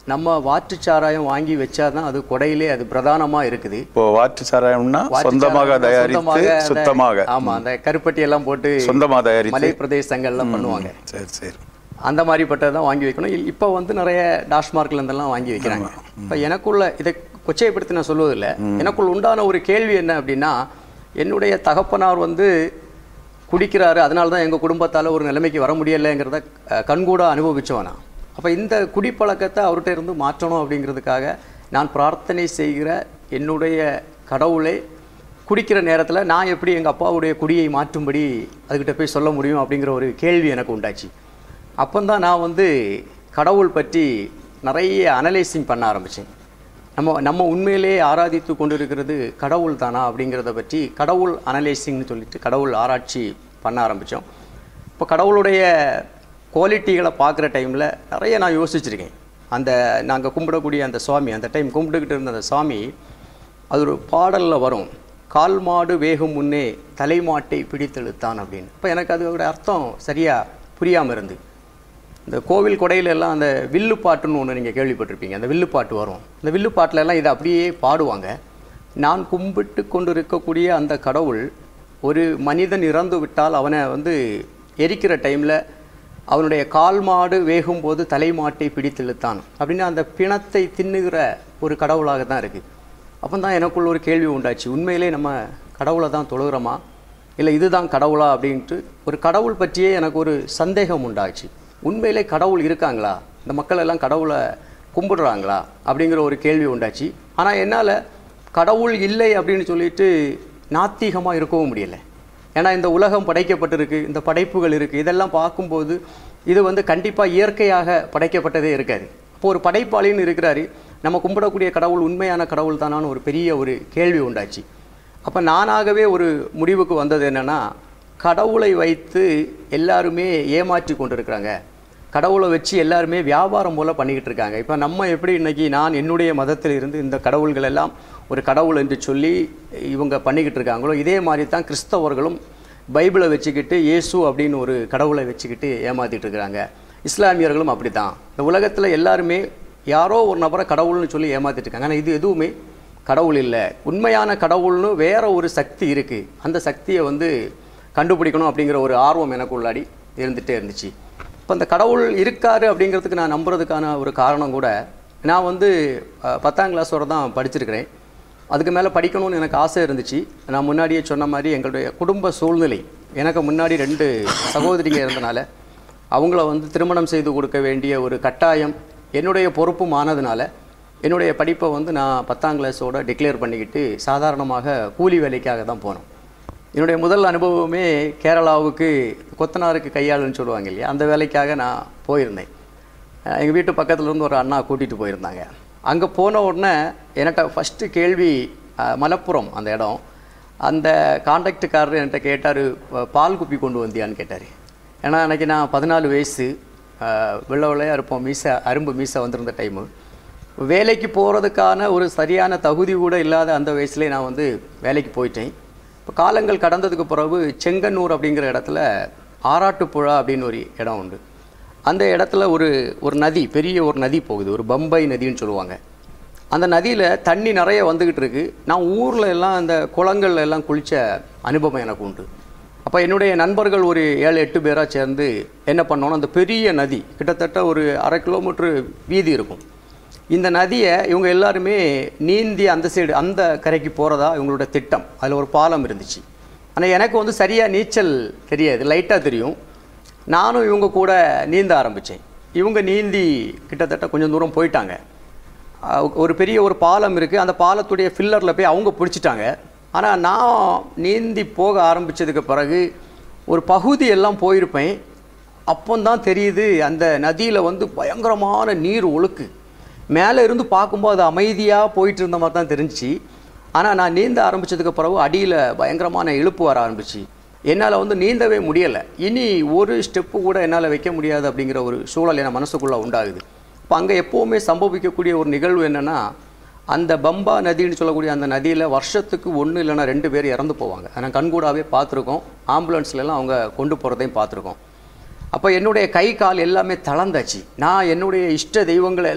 நம்ம வாற்று சாராயம் வாங்கி வச்சாதான் அது கொடையிலே அது பிரதானமா இருக்குது இப்போ வாற்று சாராயம்னா வாற்று சொந்தமாக சாராயம் தயாரித்து சொந்தமாக அந்த- சுத்தமாக ஆமா அந்த கருப்பட்டி எல்லாம் போட்டு சொந்தமாக தயாரித்து மலை பிரதேசங்கள்ல பண்ணுவாங்க சரி சரி அந்த மாதிரிப்பட்டதை தான் வாங்கி வைக்கணும் இல்- இப்போ வந்து நிறைய டாஸ்மார்க்ல இருந்தெல்லாம் வாங்கி வைக்கிறாங்க இப்போ எனக்குள்ள இதை கொச்சைப்படுத்தி நான் சொல்வதில்லை எனக்குள்ள உண்டான ஒரு கேள்வி என்ன அப்படின்னா என்னுடைய தகப்பனார் வந்து குடிக்கிறாரு அதனால தான் எங்கள் குடும்பத்தால் ஒரு நிலைமைக்கு வர முடியலைங்கிறத அஹ், கண்கூட அனுபவிச்சவனா அப்போ இந்த குடிப்பழக்கத்தை அவர்கிட்ட இருந்து மாற்றணும் அப்படிங்கிறதுக்காக நான் பிரார்த்தனை செய்கிற என்னுடைய கடவுளை குடிக்கிற நேரத்தில் நான் எப்படி எங்கள் அப்பாவுடைய குடியை மாற்றும்படி அதுக்கிட்ட போய் சொல்ல முடியும் அப்படிங்கிற ஒரு கேள்வி எனக்கு உண்டாச்சு அப்போந்தான் நான் வந்து கடவுள் பற்றி நிறைய அனலைசிங் பண்ண ஆரம்பித்தேன் நம்ம நம்ம உண்மையிலேயே ஆராதித்து கொண்டிருக்கிறது கடவுள் தானா அப்படிங்கிறத பற்றி கடவுள் அனலைசிங்னு சொல்லிட்டு கடவுள் ஆராய்ச்சி பண்ண ஆரம்பித்தோம் இப்போ கடவுளுடைய குவாலிட்டிகளை பார்க்குற டைமில் நிறைய நான் யோசிச்சிருக்கேன் அந்த நாங்கள் கும்பிடக்கூடிய அந்த சுவாமி அந்த டைம் கும்பிட்டுக்கிட்டு இருந்த அந்த சாமி அது ஒரு பாடலில் வரும் கால் மாடு வேகும் முன்னே தலைமாட்டை பிடித்தெழுத்தான் அப்படின்னு இப்போ எனக்கு அதோட அர்த்தம் சரியாக புரியாமல் இருந்து இந்த கோவில் கொடையில எல்லாம் அந்த வில்லு பாட்டுன்னு ஒன்று நீங்கள் கேள்விப்பட்டிருப்பீங்க அந்த வில்லு பாட்டு வரும் அந்த வில்லு பாட்டுல எல்லாம் இதை அப்படியே பாடுவாங்க நான் கும்பிட்டு கொண்டு இருக்கக்கூடிய அந்த கடவுள் ஒரு மனிதன் இறந்து விட்டால் அவனை வந்து எரிக்கிற டைமில் அவனுடைய கால் மாடு வேகும் போது தலைமாட்டை பிடித்து இழுத்தான் அப்படின்னு அந்த பிணத்தை தின்னுகிற ஒரு கடவுளாக தான் இருக்குது அப்போ தான் எனக்குள்ள ஒரு கேள்வி உண்டாச்சு உண்மையிலே நம்ம கடவுளை தான் தொழுகிறோமா இல்லை இதுதான் கடவுளா அப்படின்ட்டு ஒரு கடவுள் பற்றியே எனக்கு ஒரு சந்தேகம் உண்டாச்சு உண்மையிலே கடவுள் இருக்காங்களா இந்த மக்கள் எல்லாம் கடவுளை கும்பிடுறாங்களா அப்படிங்கிற ஒரு கேள்வி உண்டாச்சு ஆனால் என்னால் கடவுள் இல்லை அப்படின்னு சொல்லிட்டு நாத்திகமாக இருக்கவும் முடியலை ஏன்னா இந்த உலகம் படைக்கப்பட்டிருக்கு இந்த படைப்புகள் இருக்குது இதெல்லாம் பார்க்கும்போது இது வந்து கண்டிப்பாக இயற்கையாக படைக்கப்பட்டதே இருக்காது அப்போ ஒரு படைப்பாளின்னு இருக்கிறாரு நம்ம கும்பிடக்கூடிய கடவுள் உண்மையான கடவுள் தானான்னு ஒரு பெரிய ஒரு கேள்வி உண்டாச்சு அப்போ நானாகவே ஒரு முடிவுக்கு வந்தது என்னன்னா கடவுளை வைத்து எல்லாருமே ஏமாற்றி கொண்டிருக்கிறாங்க கடவுளை வச்சு எல்லாருமே வியாபாரம் போல பண்ணிக்கிட்டு இருக்காங்க இப்போ நம்ம எப்படி இன்னைக்கு நான் என்னுடைய மதத்தில் இருந்து இந்த கடவுள்கள் எல்லாம் ஒரு கடவுள் என்று சொல்லி இவங்க பண்ணிக்கிட்டு இருக்காங்களோ இதே மாதிரி தான் கிறிஸ்தவர்களும் பைபிளை வச்சுக்கிட்டு இயேசு அப்படின்னு ஒரு கடவுளை வச்சுக்கிட்டு ஏமாத்திட்டு இருக்கிறாங்க இஸ்லாமியர்களும் அப்படி தான் இந்த உலகத்தில் எல்லாருமே யாரோ ஒரு நபரை கடவுள்னு சொல்லி ஏமாத்திட்டு இருக்காங்க ஆனால் இது எதுவுமே கடவுள் இல்லை உண்மையான கடவுள்னு வேற ஒரு சக்தி இருக்குது அந்த சக்தியை வந்து கண்டுபிடிக்கணும் அப்படிங்கிற ஒரு ஆர்வம் எனக்கு உள்ளாடி இருந்துகிட்டே இருந்துச்சு இப்போ அந்த கடவுள் இருக்காரு அப்படிங்கிறதுக்கு நான் நம்புறதுக்கான ஒரு காரணம் கூட நான் வந்து அஹ், பத்தாம் கிளாஸ் வரை தான் படிச்சிருக்கிறேன் அதுக்கு மேலே படிக்கணும்னு எனக்கு ஆசை இருந்துச்சு நான் முன்னாடியே சொன்ன மாதிரி எங்களுடைய குடும்ப சூழ்நிலை எனக்கு முன்னாடி ரெண்டு சகோதரிங்க இருந்தனால அவங்கள வந்து திருமணம் செய்து கொடுக்க வேண்டிய ஒரு கட்டாயம் என்னுடைய பொறுப்பும் ஆனதுனால என்னுடைய படிப்பை வந்து நான் பத்தாம் கிளாஸோட டிக்ளேர் பண்ணிக்கிட்டு சாதாரணமாக கூலி வேலைக்காக தான் போனோம் என்னுடைய முதல் அனுபவமே கேரளாவுக்கு கொத்தனாருக்கு கையாளுன்னு சொல்லுவாங்க இல்லையா அந்த வேலைக்காக நான் போயிருந்தேன் எங்கள் வீட்டு பக்கத்துல இருந்து ஒரு அண்ணா கூட்டிகிட்டு போயிருந்தாங்க அங்கே போன உடனே என்கிட்ட ஃபஸ்ட்டு கேள்வி அஹ், மலப்புரம் அந்த இடம் அந்த கான்ட்ராக்டுக்காரர் என்கிட்ட கேட்டார் பால் குப்பி கொண்டு வந்தியான்னு கேட்டார் ஏன்னா அன்றைக்கி நான் பதினாலு வயசு அஹ், வெள்ளை வெள்ளையாக இருப்போம் மீசை அரும்பு மீசை வந்திருந்த டைமு வேலைக்கு போகிறதுக்கான ஒரு சரியான தகுதி கூட இல்லாத அந்த வயசுலேயே நான் வந்து வேலைக்கு போயிட்டேன் இப்போ காலங்கள் கடந்ததுக்கு பிறகு செங்கன்னூர் அப்படிங்கிற இடத்துல ஆராட்டுப்புழா அப்படின்னு ஒரு இடம் உண்டு அந்த இடத்துல ஒரு ஒரு நதி பெரிய ஒரு நதி போகுது ஒரு பம்பை நதின்னு சொல்லுவாங்க அந்த நதியில் தண்ணி நிறைய வந்துக்கிட்டு இருக்கு நான் ஊரில் எல்லாம் அந்த குளங்கள்ல எல்லாம் குளித்த அனுபவம் எனக்கு உண்டு அப்போ என்னுடைய நண்பர்கள் ஒரு ஏழு எட்டு பேராக சேர்ந்து என்ன பண்ணோன்னா அந்த பெரிய நதி கிட்டத்தட்ட ஒரு அரை கிலோமீட்டர் வீதி இருக்கும் இந்த நதியை இவங்க எல்லாருமே நீந்தி அந்த சைடு அந்த கரைக்கு போகிறதா இவங்களோட திட்டம் அதில் ஒரு பாலம் இருந்துச்சு ஆனால் எனக்கு வந்து சரியாக நீச்சல் தெரியாது லைட்டாக தெரியும் நானும் இவங்க கூட நீந்த ஆரம்பித்தேன் இவங்க நீந்தி கிட்டத்தட்ட கொஞ்சம் தூரம் போயிட்டாங்க அஹ் ஒரு பெரிய ஒரு பாலம் இருக்குது அந்த பாலத்துடைய ஃபில்லரில் போய் அவங்க பிடிச்சிட்டாங்க ஆனால் நான் நீந்தி போக ஆரம்பித்ததுக்கு பிறகு ஒரு பகுதி எல்லாம் போயிருப்பேன் அப்போந்தான் தெரியுது அந்த நதியில் வந்து பயங்கரமான நீர் ஒழுக்கு மேலே இருந்து பார்க்கும்போது அது அமைதியாக போயிட்டு இருந்த மாதிரி தான் தெரிஞ்சுச்சு ஆனால் நான் நீந்த ஆரம்பிச்சதுக்கு பிறகு அடியில் பயங்கரமான இழுப்பு வர ஆரம்பிச்சு என்னால் வந்து நீந்தவே முடியலை இனி ஒரு ஸ்டெப்பு கூட என்னால் வைக்க முடியாது அப்படிங்கிற ஒரு சூழல் என் மனசுக்குள்ளே உண்டாகுது இப்போ அங்கே எப்போவுமே சம்பவிக்கக்கூடிய ஒரு நிகழ்வு என்னென்னா அந்த பம்பா நதின்னு சொல்லக்கூடிய அந்த நதியில் வருஷத்துக்கு ஒன்று இல்லைன்னா ரெண்டு பேர் இறந்து போவாங்க நான் கண்கூடாவே பார்த்துருக்கோம் ஆம்புலன்ஸ்லாம் அவங்க கொண்டு போகிறதையும் பார்த்துருக்கோம் அப்போ என்னுடைய கை கால் எல்லாமே தளர்ந்தாச்சு நான் என்னுடைய இஷ்ட தெய்வங்களை